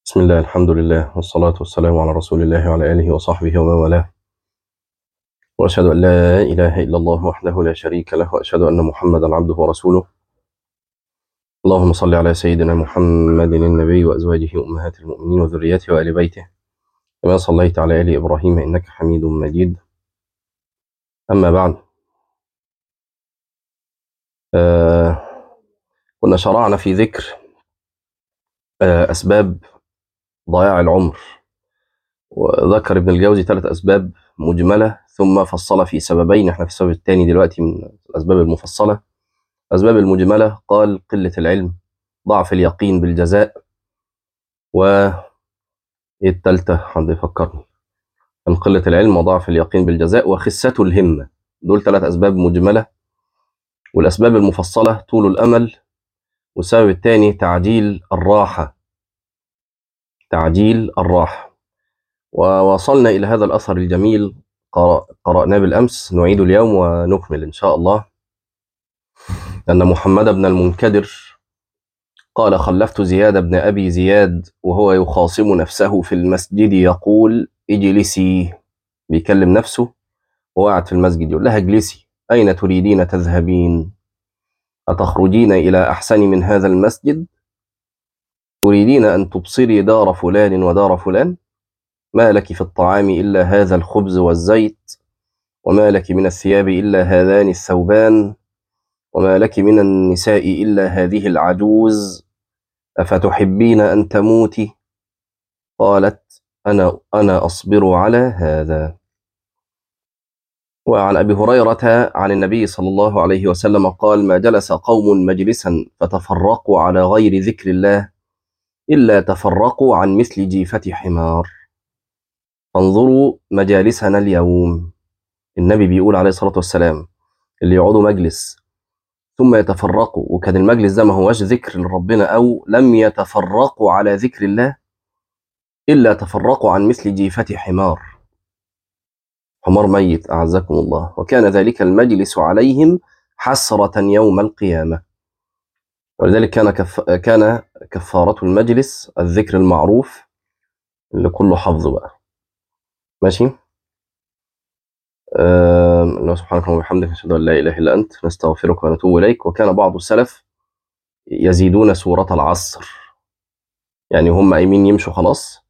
بسم الله الحمد لله والصلاة والسلام على رسول الله وعلى آله وصحبه ومن والاه وأشهد أن لا إله إلا الله وحده لا شريك له وأشهد أن محمدا عبده ورسوله اللهم صل على سيدنا محمد النبي وأزواجه أمهات المؤمنين وذريته وآل بيته كما صليت على آل إبراهيم إنك حميد مجيد أما بعد آه كنا شرعنا في ذكر آه أسباب ضياع العمر وذكر ابن الجوزي ثلاث أسباب مجملة ثم فصل في سببين احنا في السبب الثاني دلوقتي من الأسباب المفصلة الأسباب المجملة قال قلة العلم ضعف اليقين بالجزاء و إيه التالتة حد يفكرني كان قلة العلم وضعف اليقين بالجزاء وخسة الهمة دول ثلاث أسباب مجملة والأسباب المفصلة طول الأمل والسبب الثاني تعجيل الراحة تعجيل الراحة ووصلنا إلى هذا الأثر الجميل قرأ- قرأناه بالأمس نعيد اليوم ونكمل إن شاء الله أن محمد بن المنكدر قال خلفت زياد بن أبي زياد وهو يخاصم نفسه في المسجد يقول اجلسي بيكلم نفسه وهو قاعد في المسجد يقول لها اجلسي أين تريدين تذهبين أتخرجين إلى أحسن من هذا المسجد تريدين أن تبصري دار فلان ودار فلان ما لك في الطعام إلا هذا الخبز والزيت وما لك من الثياب إلا هذان الثوبان وما لك من النساء إلا هذه العجوز أفتحبين أن تموتي قالت أنا أنا أصبر على هذا وعن أبي هريرة عن النبي صلى الله عليه وسلم قال ما جلس قوم مجلسا فتفرقوا على غير ذكر الله إلا تفرقوا عن مثل جيفة حمار فانظروا مجالسنا اليوم النبي بيقول عليه الصلاة والسلام اللي يقعدوا مجلس ثم يتفرقوا وكان المجلس ده ما هوش ذكر لربنا أو لم يتفرقوا على ذكر الله إلا تفرقوا عن مثل جيفة حمار حمار ميت أعزكم الله وكان ذلك المجلس عليهم حسرة يوم القيامة ولذلك كان كف... كان كفارة المجلس الذكر المعروف اللي كله حفظ بقى ماشي آم، الله سبحانك وبحمدك نشهد أن لا إله إلا أنت نستغفرك ونتوب إليك وكان بعض السلف يزيدون سورة العصر يعني هم قايمين يمشوا خلاص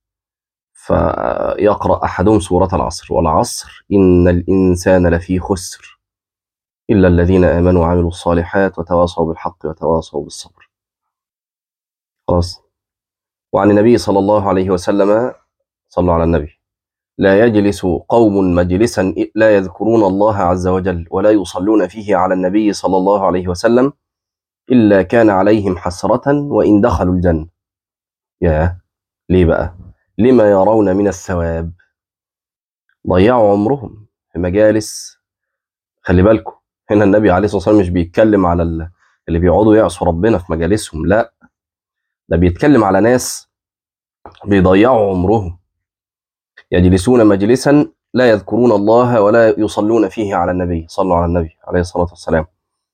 فيقرأ أحدهم سورة العصر والعصر إن الإنسان لفي خسر إلا الذين آمنوا وعملوا الصالحات وتواصوا بالحق وتواصوا بالصبر خلاص وعن النبي صلى الله عليه وسلم صلوا على النبي لا يجلس قوم مجلسا لا يذكرون الله عز وجل ولا يصلون فيه على النبي صلى الله عليه وسلم إلا كان عليهم حسرة وإن دخلوا الجنة يا ليه بقى لما يرون من الثواب ضيعوا عمرهم في مجالس خلي بالكم هنا النبي عليه الصلاة والسلام مش بيتكلم على ال- اللي بيقعدوا يعصوا ربنا في مجالسهم لا ده بيتكلم على ناس بيضيعوا عمرهم يجلسون مجلسا لا يذكرون الله ولا يصلون فيه على النبي صلوا على النبي عليه الصلاة والسلام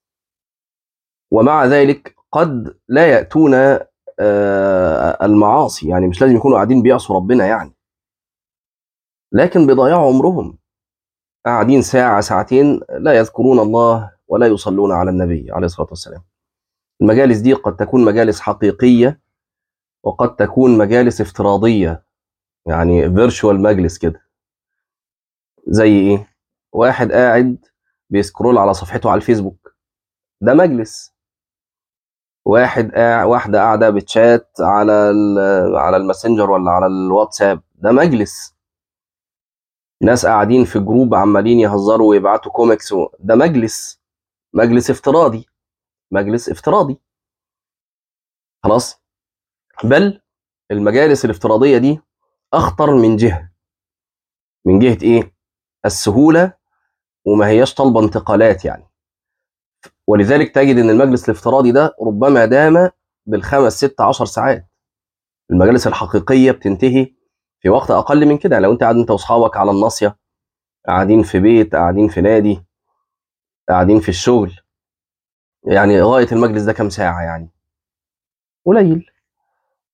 ومع ذلك قد لا يأتون آه، المعاصي يعني مش لازم يكونوا قاعدين بيعصوا ربنا يعني لكن بيضيعوا عمرهم قاعدين ساعة ساعتين لا يذكرون الله ولا يصلون على النبي عليه الصلاة والسلام المجالس دي قد تكون مجالس حقيقية وقد تكون مجالس افتراضية يعني فيرتشوال مجلس كده زي ايه واحد قاعد بيسكرول على صفحته على الفيسبوك ده مجلس واحد قاعد واحدة قاعدة بتشات على ال- على الماسنجر ولا على الواتساب ده مجلس ناس قاعدين في جروب عمالين يهزروا ويبعتوا كوميكس و... ده مجلس مجلس افتراضي مجلس افتراضي خلاص بل المجالس الافتراضية دي أخطر من جهة من جهة إيه؟ السهولة وما هياش طالبة انتقالات يعني ولذلك تجد إن المجلس الافتراضي ده ربما دام بالخمس ست عشر ساعات المجالس الحقيقية بتنتهي في وقت أقل من كده لو أنت قاعد أنت وأصحابك على الناصية قاعدين في بيت قاعدين في نادي قاعدين في الشغل يعني غاية المجلس ده كام ساعة يعني قليل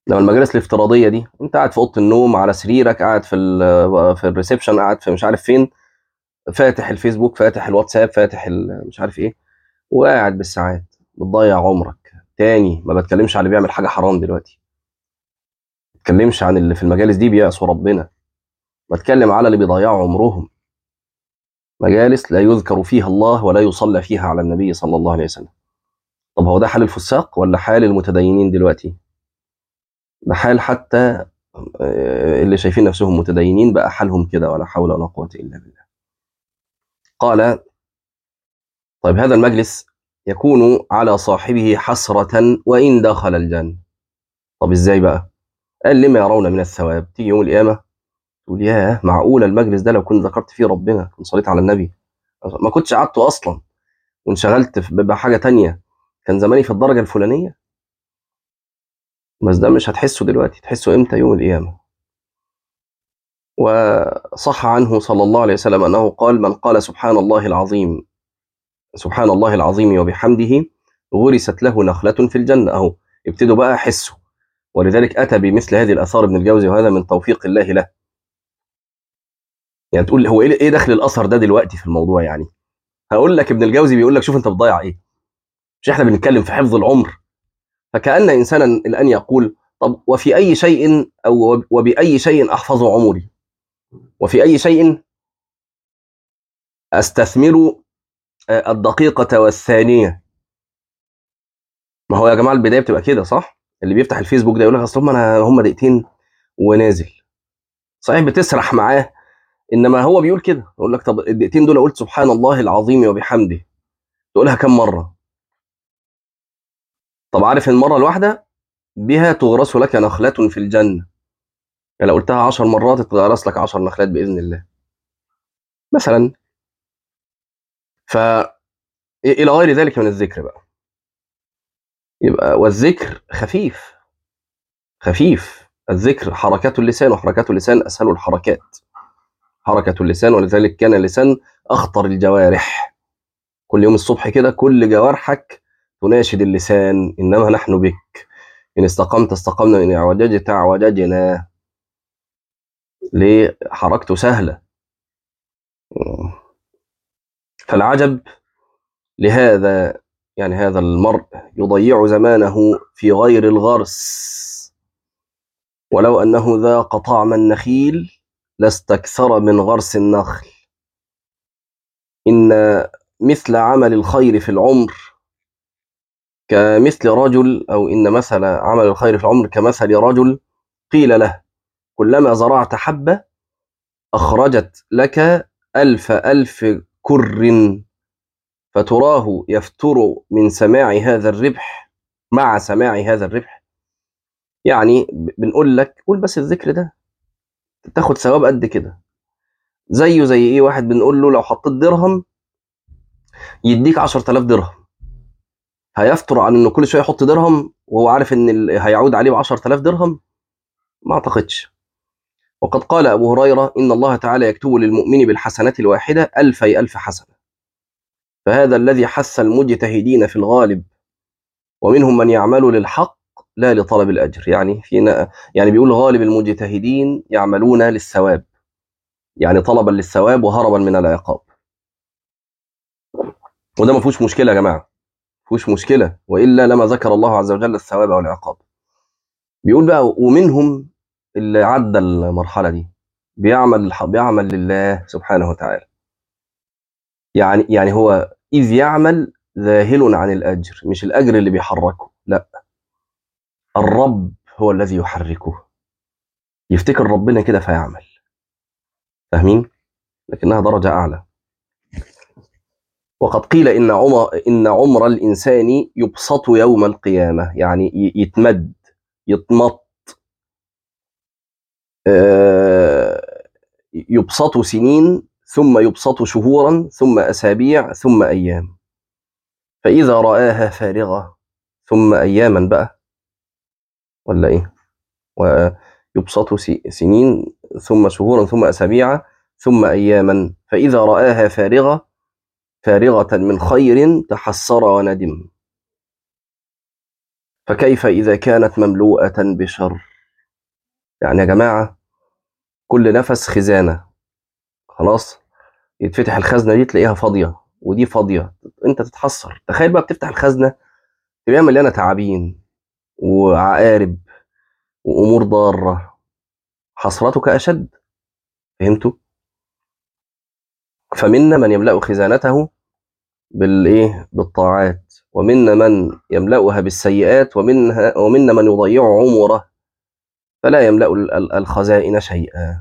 لما المجالس الافتراضيه دي انت قاعد في اوضه النوم على سريرك قاعد في ال- في الريسبشن قاعد في مش عارف فين فاتح الفيسبوك فاتح الواتساب فاتح ال- مش عارف ايه وقاعد بالساعات بتضيع عمرك تاني ما بتكلمش على اللي بيعمل حاجه حرام دلوقتي ما بتكلمش عن اللي في المجالس دي بيعصوا ربنا بتكلم على اللي بيضيعوا عمرهم مجالس لا يذكر فيها الله ولا يصلى فيها على النبي صلى الله عليه وسلم طب هو ده حال الفساق ولا حال المتدينين دلوقتي ده حال حتى آه، اللي شايفين نفسهم متدينين بقى حالهم كده ولا حول ولا قوة إلا بالله قال طيب هذا المجلس يكون على صاحبه حسرة وإن دخل الجنة طب إزاي بقى قال لما يرون من الثواب تيجي يوم القيامة تقول ياه معقولة المجلس ده لو كنت ذكرت فيه ربنا كنت صليت على النبي ما كنتش قعدت أصلا وانشغلت في- بحاجة تانية كان زماني في الدرجة الفلانية بس ده مش هتحسه دلوقتي تحسه امتى يوم القيامة وصح عنه صلى الله عليه وسلم أنه قال من قال سبحان الله العظيم سبحان الله العظيم وبحمده غرست له نخلة في الجنة أهو ابتدوا بقى حسوا ولذلك أتى بمثل هذه الآثار ابن الجوزي وهذا من توفيق الله له يعني تقول هو ايه إيه دخل الأثر ده دلوقتي في الموضوع يعني هقول لك ابن الجوزي بيقول لك شوف انت بتضيع ايه مش احنا بنتكلم في حفظ العمر فكأن إنسانا الآن يقول طب وفي أي شيء أو وبأي شيء أحفظ عمري وفي أي شيء أستثمر آه، الدقيقة والثانية ما هو يا جماعة البداية بتبقى كده صح اللي بيفتح الفيسبوك ده يقول لك أصل هم أنا هم دقيقتين ونازل صحيح بتسرح معاه إنما هو بيقول كده يقول لك طب الدقيقتين دول قلت سبحان الله العظيم وبحمده تقولها كم مرة طب عارف المرة الواحدة بها تغرس لك نخلة في الجنة يعني لو قلتها عشر مرات تتغرس لك عشر نخلات بإذن الله مثلا ف إلى غير ذلك من الذكر بقى يبقى والذكر خفيف خفيف الذكر حركات اللسان وحركات اللسان أسهل الحركات حركة اللسان ولذلك كان اللسان أخطر الجوارح كل يوم الصبح كده كل جوارحك تناشد اللسان إنما نحن بك إن استقمت استقمنا إن اعوججت اعوججنا ليه حركته سهلة فالعجب لهذا يعني هذا المرء يضيع زمانه في غير الغرس ولو أنه ذاق طعم النخيل لاستكثر من غرس النخل إن مثل عمل الخير في العمر كمثل رجل أو إن مثل عمل الخير في العمر كمثل رجل قيل له كلما زرعت حبة أخرجت لك ألف ألف كر فتراه يفتر من سماع هذا الربح مع سماع هذا الربح يعني ب- بنقول لك قول بس الذكر ده تاخد ثواب قد كده زيه زي ايه واحد بنقول له لو حطيت درهم يديك 10000 درهم هيفتر عن انه كل شويه يحط درهم وهو عارف ان ال- هيعود عليه ب 10000 درهم ما اعتقدش وقد قال ابو هريره ان الله تعالى يكتب للمؤمن بالحسنه الواحده الفي الف حسنه فهذا الذي حث المجتهدين في الغالب ومنهم من يعمل للحق لا لطلب الاجر يعني فينا يعني بيقول غالب المجتهدين يعملون للثواب يعني طلبا للثواب وهربا من العقاب وده ما فيهوش مشكله يا جماعه ما فيهوش مشكله والا لما ذكر الله عز وجل الثواب والعقاب بيقول بقى ومنهم اللي عدى المرحله دي بيعمل بيعمل لله سبحانه وتعالى يعني يعني هو اذ يعمل ذاهل عن الاجر مش الاجر اللي بيحركه لا الرب هو الذي يحركه يفتكر ربنا كده فيعمل فاهمين لكنها درجه اعلى وقد قيل ان عمر ان عمر الانسان يبسط يوم القيامه يعني ي- يتمد يتمط آه، يبسط سنين ثم يبسط شهورا ثم اسابيع ثم ايام فاذا راها فارغه ثم اياما بقى ولا ايه ويبسط س- سنين ثم شهورا ثم اسابيع ثم اياما فاذا راها فارغه فارغه من خير تحسر وندم فكيف إذا كانت مملوءة بشر يعني يا جماعة كل نفس خزانة خلاص يتفتح الخزنة دي تلاقيها فاضية ودي فاضية انت تتحسر تخيل بقى بتفتح الخزنة تلاقيها مليانة تعابين وعقارب وأمور ضارة حسرتك أشد فهمتوا؟ فمنا من يملأ خزانته بالإيه؟ بالطاعات ومنا من يملأها بالسيئات ومنها ومنا من يضيع عمره فلا يملأ ال- ال- الخزائن شيئا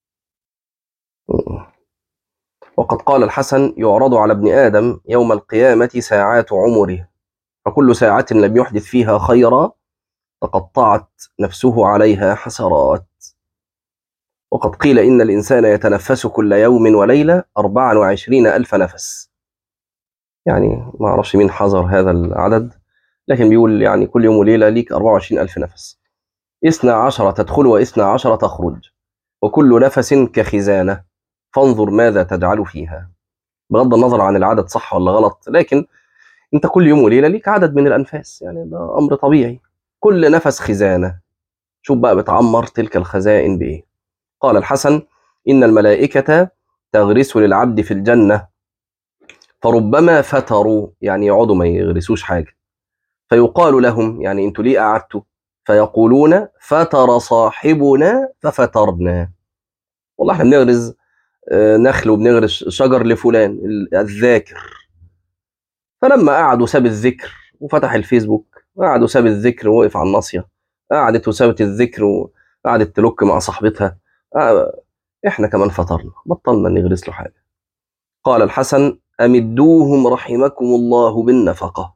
وقد قال الحسن يعرض على ابن آدم يوم القيامة ساعات عمره فكل ساعة لم يحدث فيها خيرا تقطعت نفسه عليها حسرات وقد قيل إن الإنسان يتنفس كل يوم وليلة 24 ألف نفس يعني ما أعرفش مين حذر هذا العدد لكن بيقول يعني كل يوم وليلة ليك 24 ألف نفس إثنى عشر تدخل وإثنى عشر تخرج وكل نفس كخزانة فانظر ماذا تجعل فيها بغض النظر عن العدد صح ولا غلط لكن انت كل يوم وليله ليك عدد من الانفاس يعني ده امر طبيعي كل نفس خزانه شوف بقى بتعمر تلك الخزائن بايه قال الحسن ان الملائكه تغرس للعبد في الجنه فربما فتروا يعني يقعدوا ما يغرسوش حاجه فيقال لهم يعني انتوا ليه قعدتوا فيقولون فتر صاحبنا ففترنا والله احنا بنغرز آه، نخل وبنغرس شجر لفلان ال- الذاكر فلما قعد وساب الذكر وفتح الفيسبوك قعد وساب الذكر ووقف على الناصية قعدت وسابت الذكر وقعدت تلوك مع صاحبتها آه، احنا كمان فطرنا بطلنا نغرس له حاجة قال الحسن أمدوهم رحمكم الله بالنفقة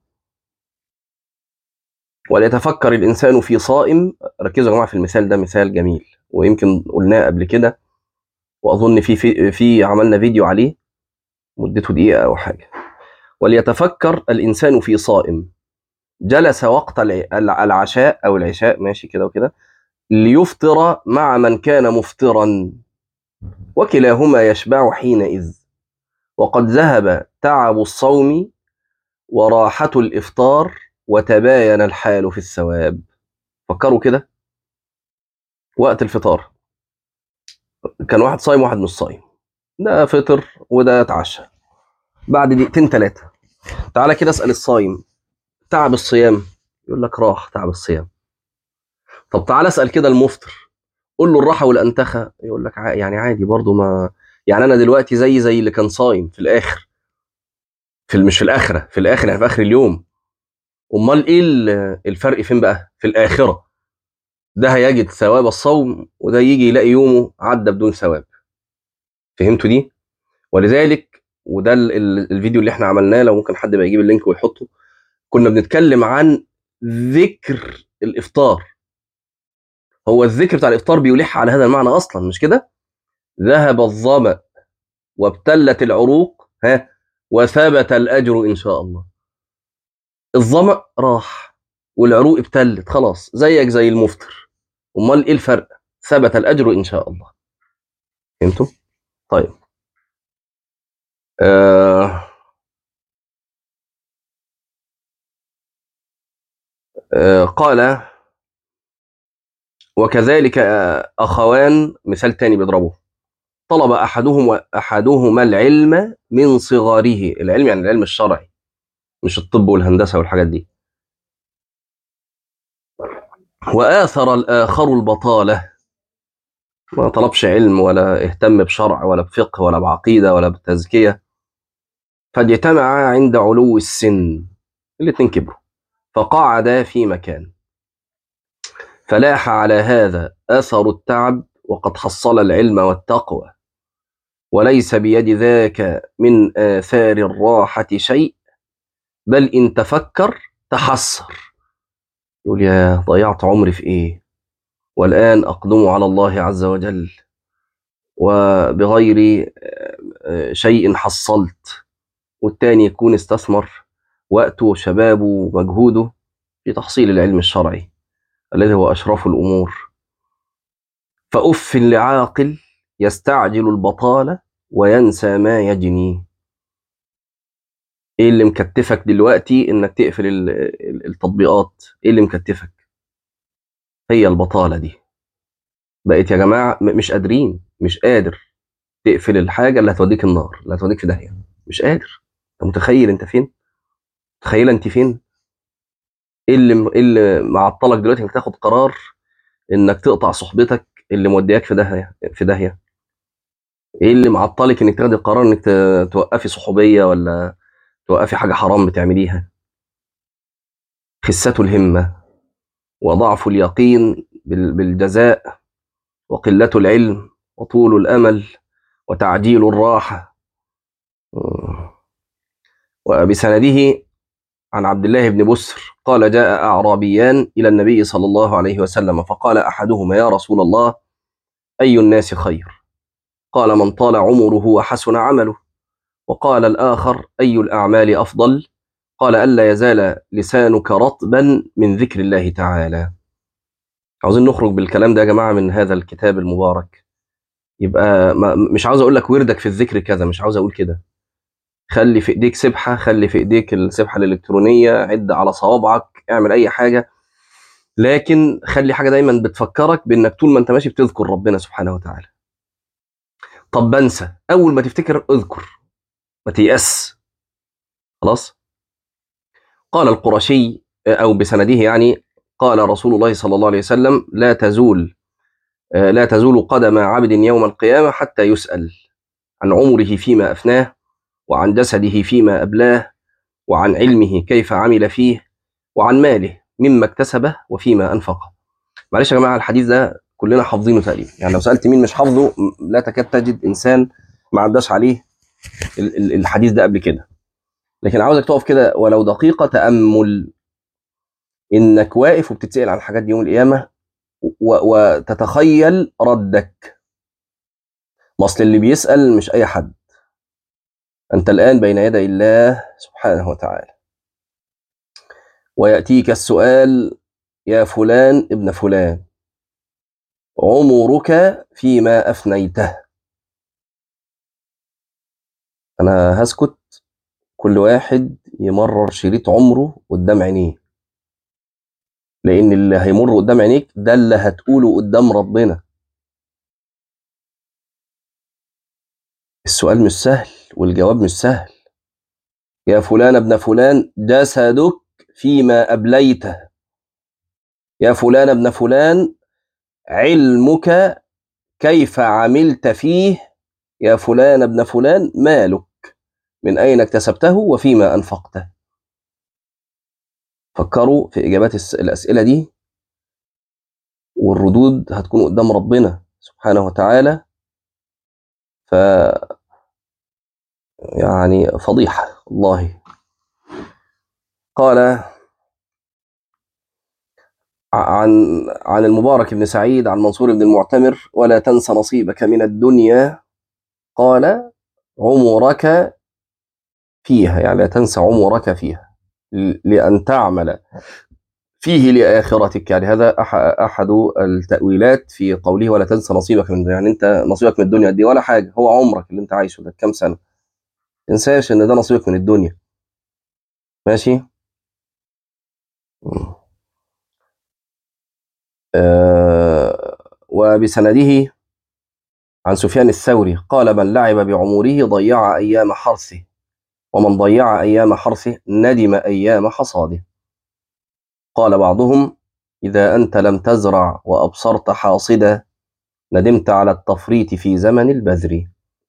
وليتفكر الإنسان في صائم ركزوا يا جماعة في المثال ده مثال جميل ويمكن قلناه قبل كده وأظن في في, في عملنا فيديو عليه مدته دقيقة أو حاجة وليتفكر الإنسان في صائم جلس وقت الع- الع- العشاء أو العشاء ماشي كده وكده ليفطر مع من كان مفطرا وكلاهما يشبع حينئذ وقد ذهب تعب الصوم وراحة الإفطار وتباين الحال في الثواب فكروا كده وقت الفطار كان واحد صايم واحد مش صايم ده فطر وده اتعشى بعد دقيقتين ثلاثة تعالى كده اسأل الصايم تعب الصيام يقول لك راح تعب الصيام طب تعالى اسأل كده المفطر قول له الراحة والأنتخة يقول لك ع- يعني عادي برضو ما يعني أنا دلوقتي زي زي اللي كان صايم في الآخر في ال- مش في الآخرة في الآخر يعني في آخر اليوم أمال إيه ال- الفرق فين بقى في الآخرة ده هيجد ثواب الصوم وده يجي يلاقي يومه عدى بدون ثواب فهمتوا دي ولذلك وده ال- ال- الفيديو اللي احنا عملناه لو ممكن حد بقى يجيب اللينك ويحطه كنا بنتكلم عن ذكر الافطار هو الذكر بتاع الافطار بيلح على هذا المعنى اصلا مش كده ذهب الظمأ وابتلت العروق ها وثبت الاجر ان شاء الله الظمأ راح والعروق ابتلت خلاص زيك زي المفطر امال ايه الفرق ثبت الاجر ان شاء الله فهمتوا طيب آه آه قال وكذلك آه، اخوان مثال تاني بيضربوه طلب احدهم احدهما العلم من صغره العلم يعني العلم الشرعي مش الطب والهندسه والحاجات دي واثر الاخر البطاله ما طلبش علم ولا اهتم بشرع ولا بفقه ولا بعقيده ولا بتزكيه فاجتمعا عند علو السن الاتنين كبروا فقعدا في مكان فلاح على هذا اثر التعب وقد حصل العلم والتقوى وليس بيد ذاك من آثار الراحة شيء بل إن تفكر تحسر يقول يا ضيعت عمري في إيه والآن أقدم على الله عز وجل وبغير آه، آه، شيء حصلت والتاني يكون استثمر وقته وشبابه ومجهوده في تحصيل العلم الشرعي الذي هو أشرف الأمور فأف لعاقل يستعجل البطالة وينسى ما يجني ايه اللي مكتفك دلوقتي انك تقفل ال- ال- التطبيقات ايه اللي مكتفك هي البطالة دي بقيت يا جماعة م- مش قادرين مش قادر تقفل الحاجة اللي هتوديك النار اللي هتوديك في داهية مش قادر انت متخيل انت فين متخيلة انت فين ايه اللي ايه اللي معطلك دلوقتي انك تاخد قرار انك تقطع صحبتك اللي مودياك في داهية في داهية ايه اللي معطلك انك تاخدي قرار انك ت- توقفي صحوبية ولا توقفي حاجة حرام بتعمليها خسة الهمة وضعف اليقين بال- بالجزاء وقلة العلم وطول الأمل وتعجيل الراحة وبسنده عن عبد الله بن بسر قال جاء أعرابيان إلى النبي صلى الله عليه وسلم فقال أحدهما يا رسول الله أي الناس خير قال من طال عمره وحسن عمله وقال الآخر أي الأعمال أفضل قال ألا يزال لسانك رطبا من ذكر الله تعالى عاوزين نخرج بالكلام ده يا جماعة من هذا الكتاب المبارك يبقى ما مش عاوز أقول لك وردك في الذكر كذا مش عاوز أقول كده خلي في ايديك سبحه خلي في ايديك السبحه الالكترونيه عد على صوابعك اعمل اي حاجه لكن خلي حاجه دايما بتفكرك بانك طول ما انت ماشي بتذكر ربنا سبحانه وتعالى طب بنسى اول ما تفتكر اذكر ما تيأس خلاص قال القرشي او بسنده يعني قال رسول الله صلى الله عليه وسلم لا تزول آه، لا تزول قدم عبد يوم القيامه حتى يسأل عن عمره فيما افناه وعن جسده فيما أبلاه وعن علمه كيف عمل فيه وعن ماله مما اكتسبه وفيما أنفقه معلش يا جماعة الحديث ده كلنا حافظينه تقريبا يعني لو سألت مين مش حافظه م- لا تكاد تجد إنسان ما عداش عليه ال- ال- الحديث ده قبل كده لكن عاوزك تقف كده ولو دقيقة تأمل إنك واقف وبتتسأل عن الحاجات دي يوم القيامة و- وتتخيل ردك ما أصل اللي بيسأل مش أي حد أنت الآن بين يدي الله سبحانه وتعالى ويأتيك السؤال يا فلان ابن فلان عمرك فيما أفنيته أنا هسكت كل واحد يمرر شريط عمره قدام عينيه لأن اللي هيمر قدام عينيك ده اللي هتقوله قدام ربنا السؤال مش سهل والجواب مش سهل يا فلان ابن فلان جسدك فيما أبليته يا فلان ابن فلان علمك كيف عملت فيه يا فلان ابن فلان مالك من أين اكتسبته وفيما أنفقته فكروا في إجابات الس- الأسئلة دي والردود هتكون قدام ربنا سبحانه وتعالى ف يعني فضيحة والله قال ع- عن عن المبارك بن سعيد عن منصور بن المعتمر ولا تنس نصيبك من الدنيا قال عمرك فيها يعني لا تنسى عمرك فيها ل- لأن تعمل فيه لآخرتك يعني هذا أح- أحد التأويلات في قوله ولا تنسى نصيبك من الدنيا يعني أنت نصيبك من الدنيا دي ولا حاجة هو عمرك اللي أنت عايشه ده كام سنة تنساش إن ده نصيبك من الدنيا ماشي آه وبسنده عن سفيان الثوري قال من لعب بعمره ضيع أيام حرثه ومن ضيع أيام حرثه ندم أيام حصاده قال بعضهم إذا أنت لم تزرع وأبصرت حاصدا ندمت على التفريط في زمن البذر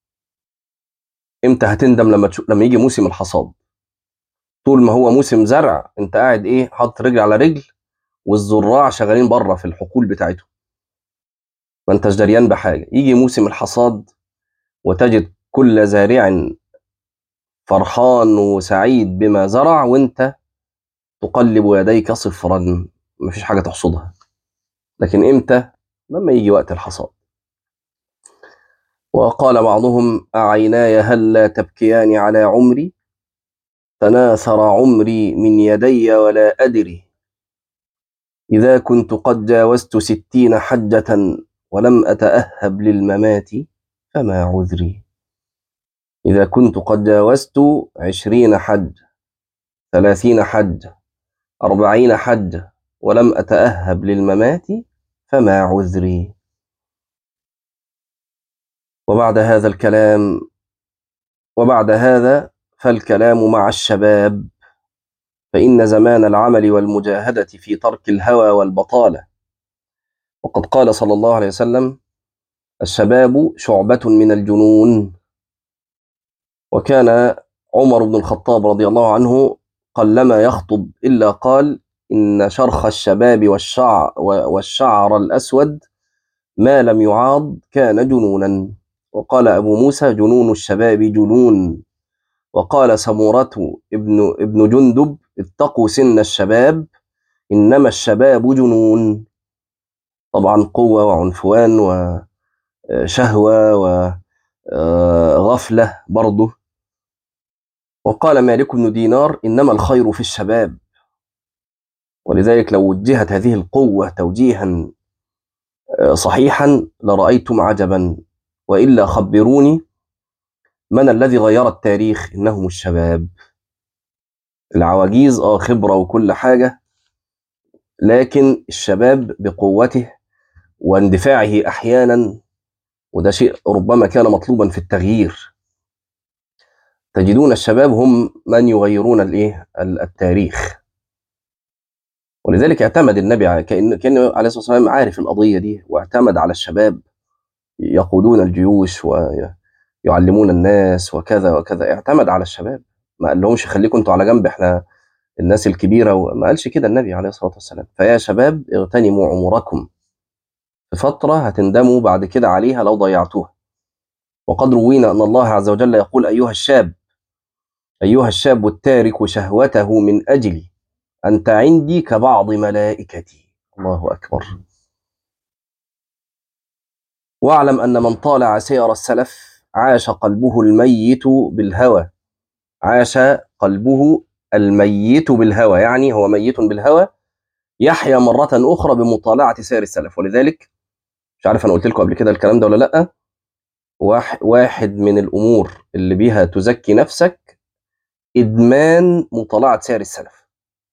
امتى هتندم لما تشوف لما يجي موسم الحصاد طول ما هو موسم زرع انت قاعد ايه حاطط رجل على رجل والزراع شغالين بره في الحقول بتاعتهم ما انتش دريان بحاجه يجي موسم الحصاد وتجد كل زارع فرحان وسعيد بما زرع وانت تقلب يديك صفرا مفيش حاجه تحصدها لكن امتى لما يجي وقت الحصاد وقال بعضهم أعيناي هلا تبكيان على عمري تناثر عمري من يدي ولا أدري إذا كنت قد جاوزت ستين حجة ولم أتأهب للممات فما عذري إذا كنت قد جاوزت عشرين حج ثلاثين حجة أربعين حجة ولم أتأهب للممات فما عذري وبعد هذا الكلام وبعد هذا فالكلام مع الشباب فإن زمان العمل والمجاهدة في ترك الهوى والبطالة وقد قال صلى الله عليه وسلم الشباب شعبة من الجنون وكان عمر بن الخطاب رضي الله عنه قلما يخطب إلا قال إن شرخ الشباب والشعر, والشعر الأسود ما لم يعاض كان جنونا وقال أبو موسى جنون الشباب جنون وقال سمورة ابن, ابن جندب اتقوا سن الشباب إنما الشباب جنون طبعا قوة وعنفوان وشهوة وغفلة برضه وقال مالك بن دينار إنما الخير في الشباب ولذلك لو وجهت هذه القوة توجيها صحيحا لرأيتم عجبا وإلا خبروني من الذي غير التاريخ إنهم الشباب العواجيز اه خبرة وكل حاجة لكن الشباب بقوته واندفاعه أحيانا وده شيء ربما كان مطلوبا في التغيير تجدون الشباب هم من يغيرون الايه التاريخ ولذلك اعتمد النبي على كان كان عليه الصلاه والسلام عارف القضيه دي واعتمد على الشباب يقودون الجيوش ويعلمون الناس وكذا وكذا اعتمد على الشباب ما قال لهمش خليكم انتوا على جنب احنا الناس الكبيره ما قالش كده النبي عليه الصلاه والسلام فيا شباب اغتنموا عمركم في فتره هتندموا بعد كده عليها لو ضيعتوها وقد روينا ان الله عز وجل يقول ايها الشاب ايها الشاب التارك شهوته من اجلي انت عندي كبعض ملائكتي الله اكبر واعلم ان من طالع سير السلف عاش قلبه الميت بالهوى عاش قلبه الميت بالهوى يعني هو ميت بالهوى يحيا مرة أخرى بمطالعة سير السلف ولذلك مش عارف أنا قلت لكم قبل كده الكلام ده ولا لأ واحد من الأمور اللي بيها تزكي نفسك إدمان مطالعة سير السلف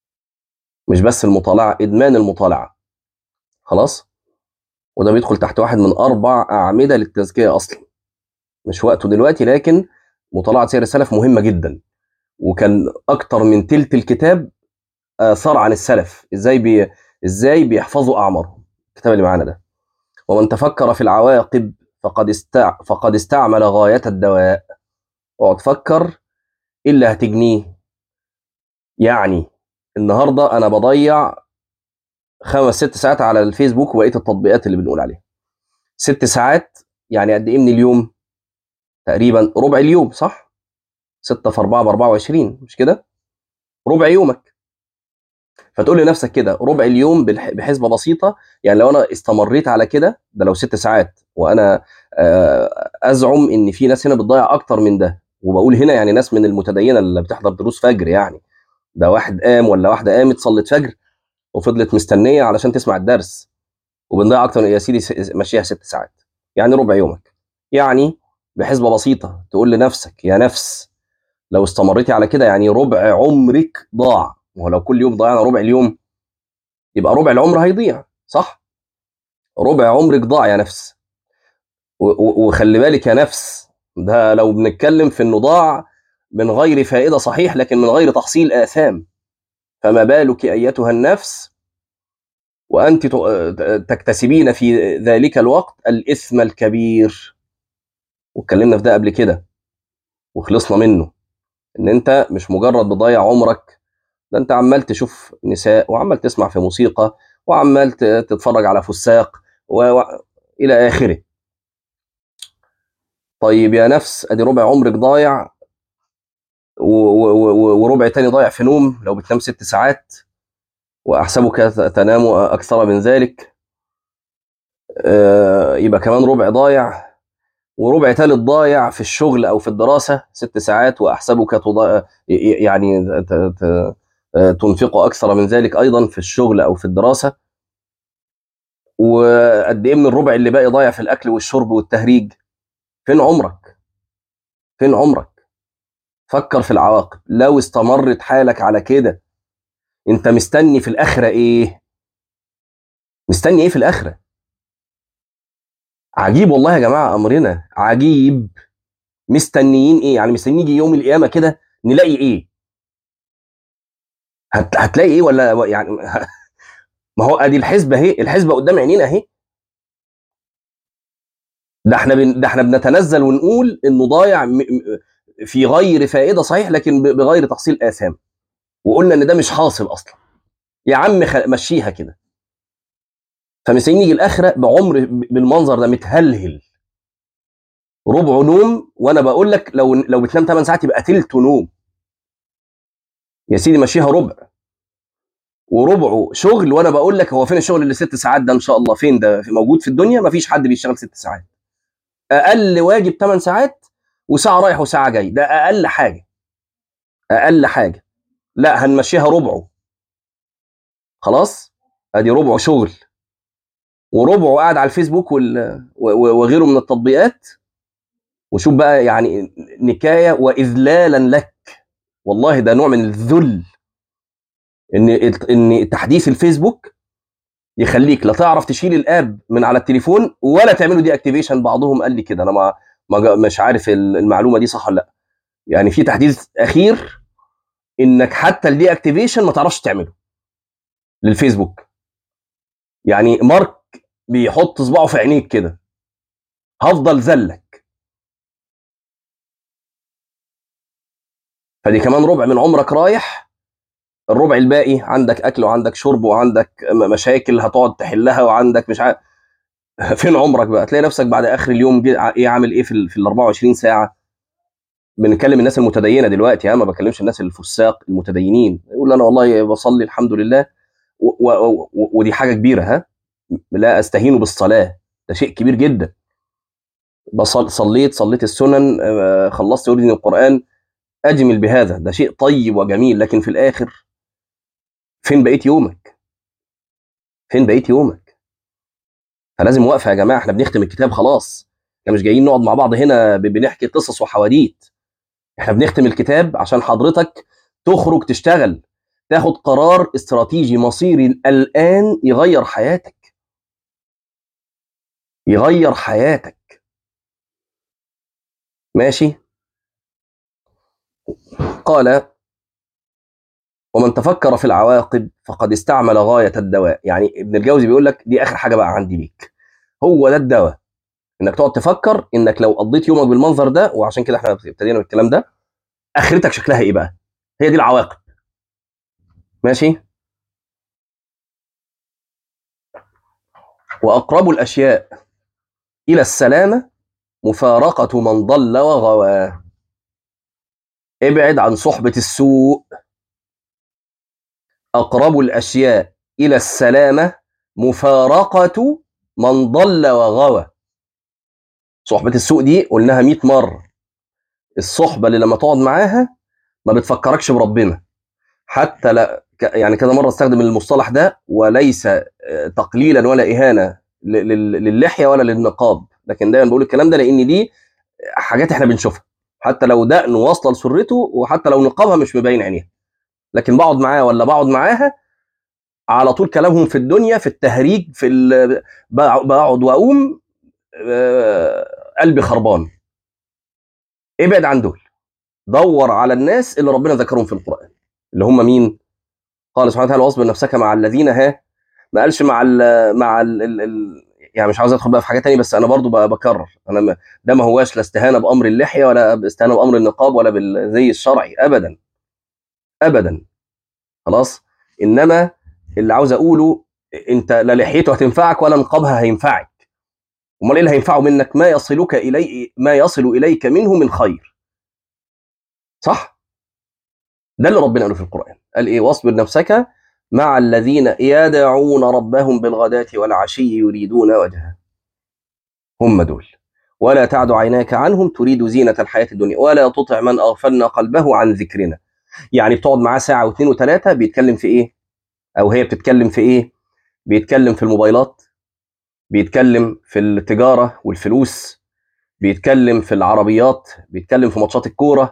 مش بس المطالعة إدمان المطالعة خلاص وده بيدخل تحت واحد من أربع أعمدة للتزكية أصلا مش وقته دلوقتي لكن مطالعة سير السلف مهمة جدا وكان أكتر من تلت الكتاب آثار عن السلف إزاي بي إزاي بيحفظوا أعمارهم الكتاب اللي معانا ده ومن تفكر في العواقب فقد استع... فقد استعمل غاية الدواء اقعد فكر ايه اللي هتجنيه يعني النهارده انا بضيع خمس ست ساعات على الفيسبوك وبقيه التطبيقات اللي بنقول عليها ست ساعات يعني قد ايه من اليوم تقريبا ربع اليوم صح 6 في 4 ب 24 مش كده ربع يومك فتقول لنفسك كده ربع اليوم بحسبه بسيطه يعني لو انا استمريت على كده ده لو ست ساعات وانا ازعم ان في ناس هنا بتضيع اكتر من ده وبقول هنا يعني ناس من المتدينه اللي بتحضر دروس فجر يعني ده واحد قام ولا واحده قامت صلت فجر وفضلت مستنيه علشان تسمع الدرس وبنضيع اكتر يا سيدي مشيها ست ساعات يعني ربع يومك يعني بحسبه بسيطه تقول لنفسك يا نفس لو استمريتي على كده يعني ربع عمرك ضاع وهو لو كل يوم ضيعنا ربع اليوم يبقى ربع العمر هيضيع صح ربع عمرك ضاع يا نفس وخلي بالك يا نفس ده لو بنتكلم في انه ضاع من غير فائده صحيح لكن من غير تحصيل اثام فما بالك ايتها النفس وانت تكتسبين في ذلك الوقت الاثم الكبير واتكلمنا في ده قبل كده وخلصنا منه ان انت مش مجرد بضيع عمرك ده انت عمال تشوف نساء وعمال تسمع في موسيقى وعمال تتفرج على فساق و... و... الى اخره طيب يا نفس ادي ربع عمرك ضايع و... و... وربع تاني ضايع في نوم لو بتنام ست ساعات واحسبك تنام اكثر من ذلك آه يبقى كمان ربع ضايع وربع تالت ضايع في الشغل او في الدراسه ست ساعات واحسبك تضا... يعني ت... ت... تنفق اكثر من ذلك ايضا في الشغل او في الدراسه وقد ايه من الربع اللي باقي ضايع في الاكل والشرب والتهريج فين عمرك فين عمرك فكر في العواقب لو استمرت حالك على كده انت مستني في الاخره ايه مستني ايه في الاخره عجيب والله يا جماعه امرنا عجيب مستنيين ايه يعني مستنيين يجي يوم القيامه كده نلاقي ايه هت... هتلاقي ايه ولا يعني ما هو ادي الحسبه اهي الحسبه قدام عينينا اهي ده احنا بن... ده احنا بنتنزل ونقول انه ضايع م... م- في غير فائده صحيح لكن ب- بغير تحصيل اثام وقلنا ان ده مش حاصل اصلا يا عم خ... مشيها كده فمستنيين يجي الاخره بعمر ب- بالمنظر ده متهلهل ربع نوم وانا بقول لك لو لو بتنام 8 ساعات يبقى تلت نوم يا سيدي مشيها ربع وربعه شغل وانا بقول لك هو فين الشغل اللي ست ساعات ده ان شاء الله فين ده موجود في الدنيا مفيش حد بيشتغل ست ساعات اقل واجب 8 ساعات وساعه رايح وساعه جاي ده اقل حاجه اقل حاجه لا هنمشيها ربعه خلاص ادي ربعه شغل وربعه قاعد على الفيسبوك وال... و- و- وغيره من التطبيقات وشوف بقى يعني نكايه واذلالا لك والله ده نوع من الذل ان ان تحديث الفيسبوك يخليك لا تعرف تشيل الاب من على التليفون ولا تعمله دي اكتيفيشن بعضهم قال لي كده انا ما ما جا- مش عارف ال- المعلومه دي صح ولا لا يعني في تحديث اخير انك حتى الدي اكتيفيشن ما تعرفش تعمله للفيسبوك يعني مارك بيحط صباعه في عينيك كده هفضل زلك فدي كمان ربع من عمرك رايح الربع الباقي عندك اكل وعندك شرب وعندك م- مشاكل هتقعد تحلها وعندك مش عارف فين عمرك بقى تلاقي نفسك بعد اخر اليوم جي- ع- ايه عامل ايه في ال في ال 24 ساعه بنتكلم الناس المتدينه دلوقتي ها ما بكلمش الناس الفساق المتدينين يقول انا والله بصلي الحمد لله و و و ودي حاجه كبيره ها لا استهين بالصلاه ده شيء كبير جدا بصل صليت صليت السنن آه، خلصت ورد من القران اجمل بهذا ده شيء طيب وجميل لكن في الاخر فين بقيت يومك فين بقيت يومك فلازم وقفه يا جماعه احنا بنختم الكتاب خلاص احنا مش جايين نقعد مع بعض هنا ب- بنحكي قصص وحواديت احنا بنختم الكتاب عشان حضرتك تخرج تشتغل تاخد قرار استراتيجي مصيري الان يغير حياتك يغير حياتك ماشي قال ومن تفكر في العواقب فقد استعمل غاية الدواء يعني ابن الجوزي بيقول لك دي آخر حاجة بقى عندي ليك هو ده الدواء انك تقعد تفكر انك لو قضيت يومك بالمنظر ده وعشان كده احنا ابتدينا بالكلام ده اخرتك شكلها ايه بقى هي دي العواقب ماشي واقرب الاشياء الى السلامه مفارقه من ضل وغوى ابعد عن صحبه السوء اقرب الاشياء الى السلامه مفارقه من ضل وغوى صحبه السوء دي قلناها 100 مره الصحبه اللي لما تقعد معاها ما بتفكركش بربنا حتى لا ك- يعني كذا مره استخدم المصطلح ده وليس آه، تقليلا ولا اهانه ل- لل- للحيه ولا للنقاب لكن دايما بقول الكلام ده لان دي حاجات احنا بنشوفها حتى لو دقن واصله لسرته وحتى لو نقابها مش مبين عينيها لكن بقعد معاه ولا بقعد معاها على طول كلامهم في الدنيا في التهريج في ال- بقع- بقعد واقوم آه، قلبي خربان ابعد عن دول دور على الناس اللي ربنا ذكرهم في القران اللي هم مين قال سبحانه وتعالى واصبر نفسك مع الذين ها ما قالش مع ال مع ال ال ال يعني مش عاوز ادخل بقى في حاجات تانية بس انا برضو ب- بكرر انا ما- ده ما هواش لا استهانه بامر اللحيه ولا استهانه بامر النقاب ولا بالزي الشرعي ابدا ابدا خلاص انما اللي عاوز اقوله انت لا لحيته هتنفعك ولا نقابها هينفعك امال ايه اللي هينفعه منك ما يصلك الي ما يصل اليك منه من خير صح ده اللي ربنا قاله في القران قال ايه واصبر نفسك مع الذين يدعون ربهم بالغداة والعشي يريدون وجهه هم دول ولا تعد عيناك عنهم تريد زينة الحياة الدنيا ولا تطع من أغفلنا قلبه عن ذكرنا يعني بتقعد معاه ساعة واثنين وثلاثة بيتكلم في إيه أو هي بتتكلم في إيه بيتكلم في الموبايلات بيتكلم في التجارة والفلوس بيتكلم في العربيات بيتكلم في ماتشات الكورة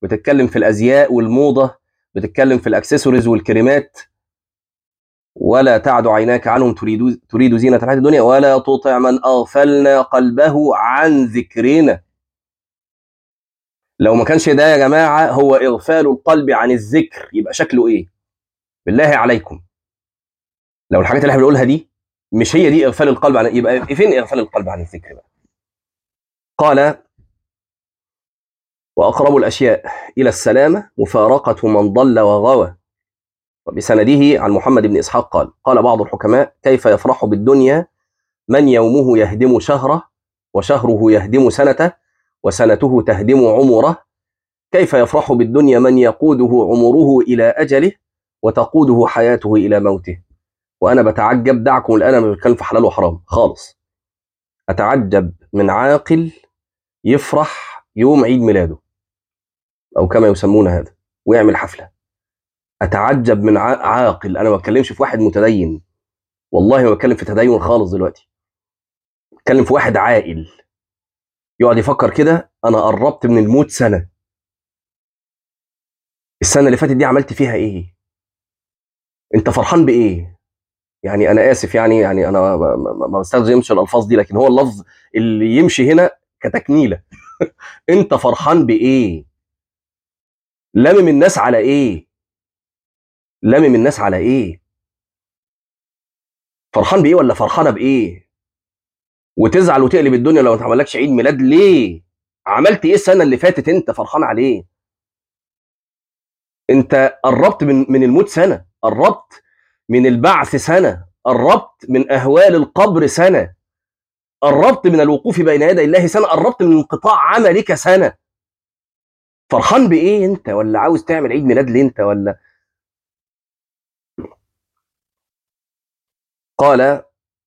بتتكلم في الازياء والموضه بتتكلم في الاكسسوارز والكريمات ولا تعد عيناك عنهم تريد تريد زينة الحياة الدنيا ولا تطع من أغفلنا قلبه عن ذكرنا لو ما كانش ده يا جماعة هو إغفال القلب عن الذكر يبقى شكله إيه بالله عليكم لو الحاجات اللي احنا بنقولها دي مش هي دي إغفال القلب عن يبقى فين إغفال القلب عن الذكر بقى قال وأقرب الأشياء إلى السلامة مفارقة من ضل وغوى وبسنده عن محمد بن إسحاق قال قال بعض الحكماء كيف يفرح بالدنيا من يومه يهدم شهره وشهره يهدم سنته وسنته تهدم عمره كيف يفرح بالدنيا من يقوده عمره إلى أجله وتقوده حياته إلى موته وأنا بتعجب دعكم الآن أنا بتكلم في حلال وحرام خالص أتعجب من عاقل يفرح يوم عيد ميلاده أو كما يسمون هذا ويعمل حفلة اتعجب من ع- عاقل انا ما بتكلمش في واحد متدين والله ما بتكلم في تدين خالص دلوقتي بتكلم في واحد عاقل يقعد يفكر كده انا قربت من الموت سنه السنه اللي فاتت دي عملت فيها ايه انت فرحان بايه يعني انا اسف يعني يعني انا ما- ما ما بستخدمش الالفاظ دي لكن هو اللفظ اللي يمشي هنا كتكميله انت فرحان بايه لامم الناس على ايه لامم الناس على ايه فرحان بايه ولا فرحانه بايه وتزعل وتقلب الدنيا لو ما اتعملكش عيد ميلاد ليه عملت ايه السنه اللي فاتت انت فرحان عليه انت قربت من من الموت سنه قربت من البعث سنه قربت من اهوال القبر سنه قربت من الوقوف بين يدي الله سنه قربت من انقطاع عملك سنه فرحان بايه انت ولا عاوز تعمل عيد ميلاد ليه انت ولا قال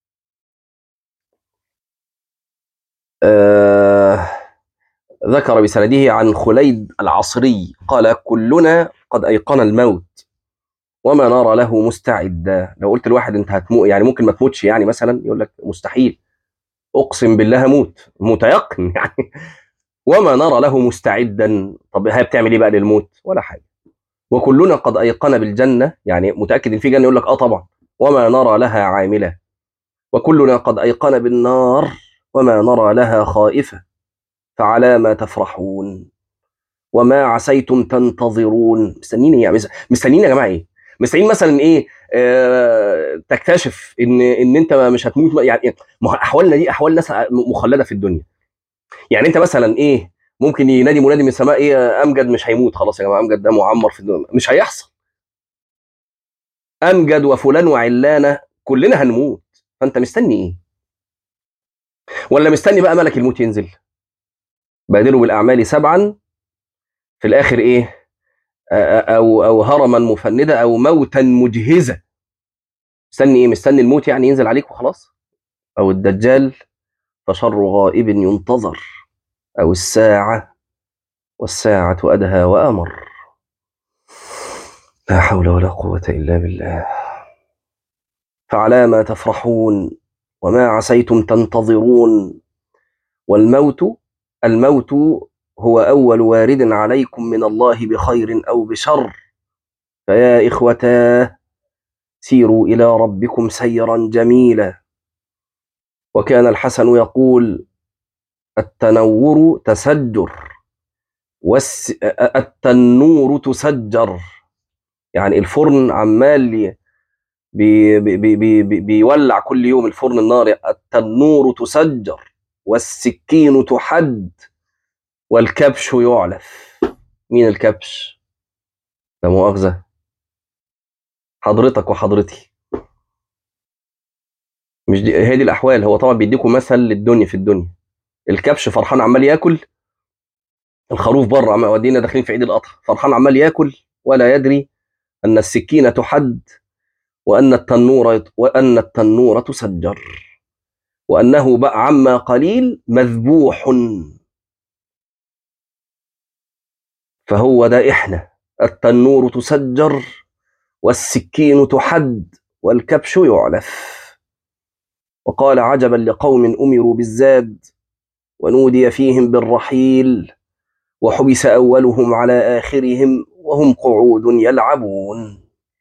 آه ذكر بسنده عن خليد العصري قال كلنا قد أيقن الموت وما نرى له مستعدا لو قلت لواحد انت هتموت يعني ممكن ما تموتش يعني مثلا يقول لك مستحيل اقسم بالله هموت متيقن يعني وما نرى له مستعدا طب هي بتعمل ايه بقى للموت ولا حاجه وكلنا قد ايقن بالجنه يعني متاكد ان في جنه يقول لك اه طبعا وما نرى لها عامله وكلنا قد ايقن بالنار وما نرى لها خائفه فعلى ما تفرحون وما عسيتم تنتظرون مستنيين ايه يعني مستنيين يا جماعه ايه مستنيين مثلا ايه آه تكتشف ان ان انت مش هتموت يعني ما هو احوالنا دي احوال ناس مخلده في الدنيا يعني انت مثلا ايه ممكن ينادي منادي من السماء ايه امجد مش هيموت خلاص يا جماعه امجد ده معمر في الدنيا مش هيحصل امجد وفلان وعلانه كلنا هنموت فانت مستني ايه ولا مستني بقى ملك الموت ينزل بادروا بالاعمال سبعا في الاخر ايه او او هرما مفندا او موتا مجهزا مستني ايه مستني الموت يعني ينزل عليك وخلاص او الدجال فشر غائب ينتظر او الساعه والساعه ادهى وامر لا حول ولا قوه الا بالله فعلى ما تفرحون وما عسيتم تنتظرون والموت الموت هو أول وارد عليكم من الله بخير أو بشر فيا إخوتاه سيروا إلى ربكم سيرا جميلا وكان الحسن يقول التنور تسجر والس... التنور تسجر يعني الفرن عمال بي... بي... بي... بي... بيولع كل يوم الفرن النار التنور تسجر والسكين تحد والكبش يعلف مين الكبش لا مؤاخذة حضرتك وحضرتي مش دي هي دي الأحوال هو طبعا بيديكم مثل للدنيا في الدنيا الكبش فرحان عمال ياكل الخروف بره عم ودينا داخلين في عيد الأضحى فرحان عمال ياكل ولا يدري أن السكينة تحد وأن التنور وأن التنور تسجر وأنه بقى عما قليل مذبوح فهو ده إحنا التنور تسجر والسكين تحد والكبش يعلف وقال عجبا لقوم أمروا بالزاد ونودي فيهم بالرحيل وحبس أولهم على آخرهم وهم قعود يلعبون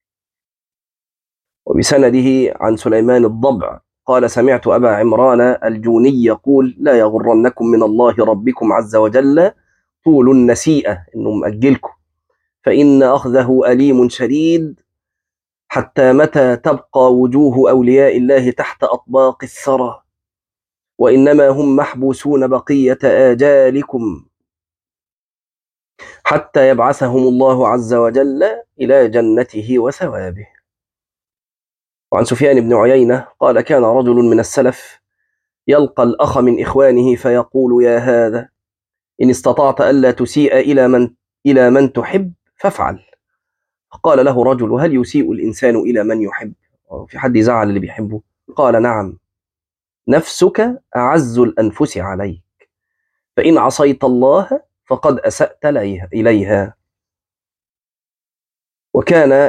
وبسنده عن سليمان الضبع قال سمعت أبا عمران الجوني يقول لا يغرنكم من الله ربكم عز وجل طول النسيئة إنه مأجلكم فإن أخذه أليم شديد حتى متى تبقى وجوه أولياء الله تحت أطباق الثرى وإنما هم محبوسون بقية آجالكم حتى يبعثهم الله عز وجل إلى جنته وثوابه وعن سفيان بن عيينة قال كان رجل من السلف يلقى الأخ من إخوانه فيقول يا هذا إن استطعت ألا تسيء إلى من إلى من تحب فافعل فقال له رجل هل يسيء الإنسان إلى من يحب في حد يزعل اللي بيحبه قال نعم نفسك أعز الأنفس عليك فإن عصيت الله فقد أسأت إليها وكان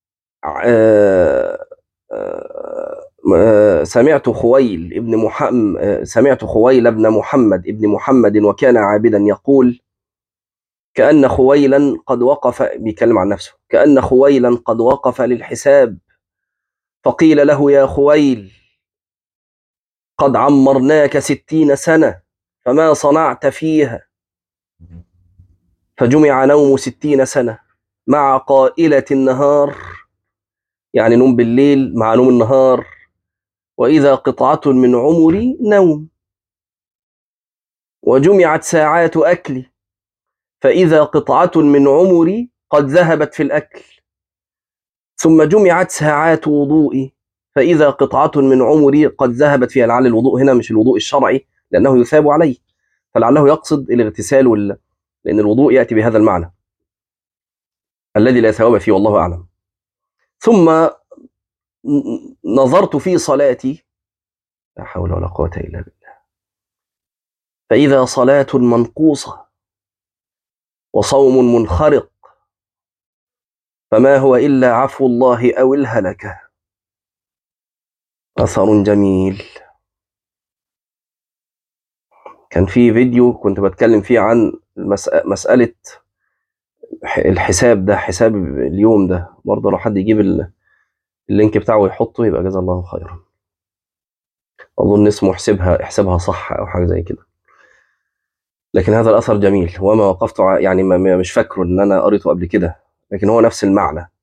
سمعت خويل ابن محمد سمعت خويل بن محمد ابن محمد وكان عابدا يقول كأن خويلا قد وقف بيتكلم عن نفسه كأن خويلا قد وقف للحساب فقيل له يا خويل قد عمرناك ستين سنة فما صنعت فيها فجمع نوم ستين سنة مع قائلة النهار يعني نوم بالليل مع نوم النهار وإذا قطعة من عمري نوم وجمعت ساعات أكلي فإذا قطعة من عمري قد ذهبت في الأكل ثم جمعت ساعات وضوئي فإذا قطعة من عمري قد ذهبت فيها لعل الوضوء هنا مش الوضوء الشرعي لأنه يثاب عليه فلعله يقصد الاغتسال وال... لأن الوضوء يأتي بهذا المعنى الذي لا ثواب فيه والله أعلم ثم نظرت في صلاتي لا حول ولا قوة إلا بالله فإذا صلاة منقوصة وصوم منخرق فما هو إلا عفو الله أو الهلكة أثر جميل كان في فيديو كنت بتكلم فيه عن مسألة الحساب ده حساب اليوم ده برضه لو حد يجيب اللينك بتاعه ويحطه يبقى جزا الله خيرا أظن اسمه احسبها احسبها صح أو حاجة زي كده لكن هذا الأثر جميل وما وقفت يعني مش فاكره إن أنا قريته قبل كده لكن هو نفس المعنى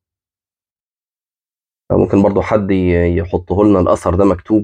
ممكن برضو حد يحطه لنا الأثر ده مكتوب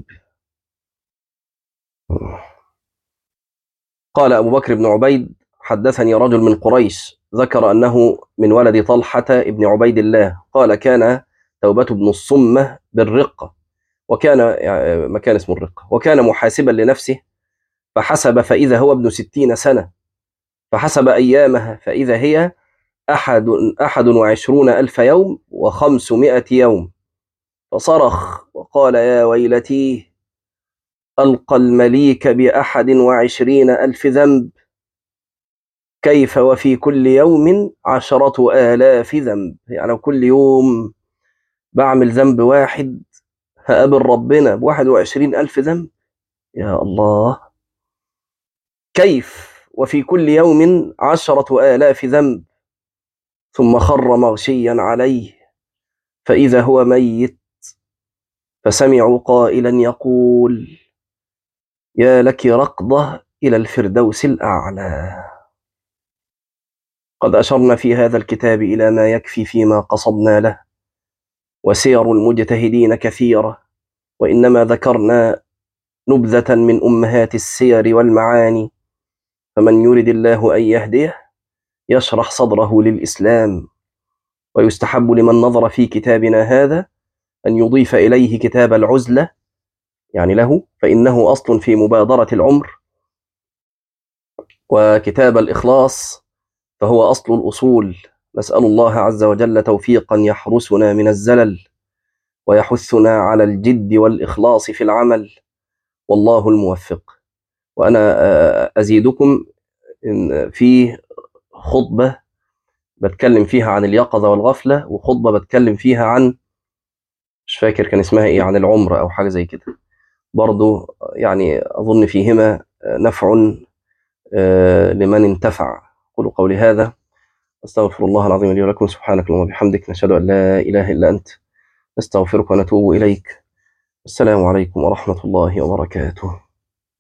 قال أبو بكر بن عبيد حدثني رجل من قريش ذكر أنه من ولد طلحة ابن عبيد الله قال كان توبة بن الصمة بالرقة وكان يعني مكان اسمه الرقة وكان محاسبا لنفسه فحسب فإذا هو ابن ستين سنة فحسب أيامها فإذا هي أحد, أحد وعشرون ألف يوم وخمسمائة يوم فصرخ وقال يا ويلتي ألقى المليك بأحد وعشرين ألف ذنب كيف وفي كل يوم عشرة آلاف ذنب يعني كل يوم بعمل ذنب واحد هقابل ربنا بواحد وعشرين ألف ذنب يا الله كيف وفي كل يوم عشرة آلاف ذنب ثم خر مغشيا عليه فإذا هو ميت فسمعوا قائلا يقول يا لك ركضة إلى الفردوس الأعلى قد أشرنا في هذا الكتاب إلى ما يكفي فيما قصدنا له وسير المجتهدين كثيرة وإنما ذكرنا نبذة من أمهات السير والمعاني فمن يرد الله أن يهديه يشرح صدره للإسلام ويستحب لمن نظر في كتابنا هذا أن يضيف إليه كتاب العزلة يعني له فإنه أصل في مبادرة العمر وكتاب الإخلاص فهو أصل الأصول نسأل الله عز وجل توفيقا يحرسنا من الزلل ويحثنا على الجد والإخلاص في العمل والله الموفق وأنا أزيدكم إن في خطبة بتكلم فيها عن اليقظة والغفلة وخطبة بتكلم فيها عن مش فاكر كان اسمها ايه عن العمر او حاجه زي كده برضو يعني اظن فيهما نفع لمن انتفع أقول قولي هذا أستغفر الله العظيم لي ولكم سبحانك اللهم وبحمدك نشهد أن لا إله إلا أنت نستغفرك ونتوب إليك السلام عليكم ورحمة الله وبركاته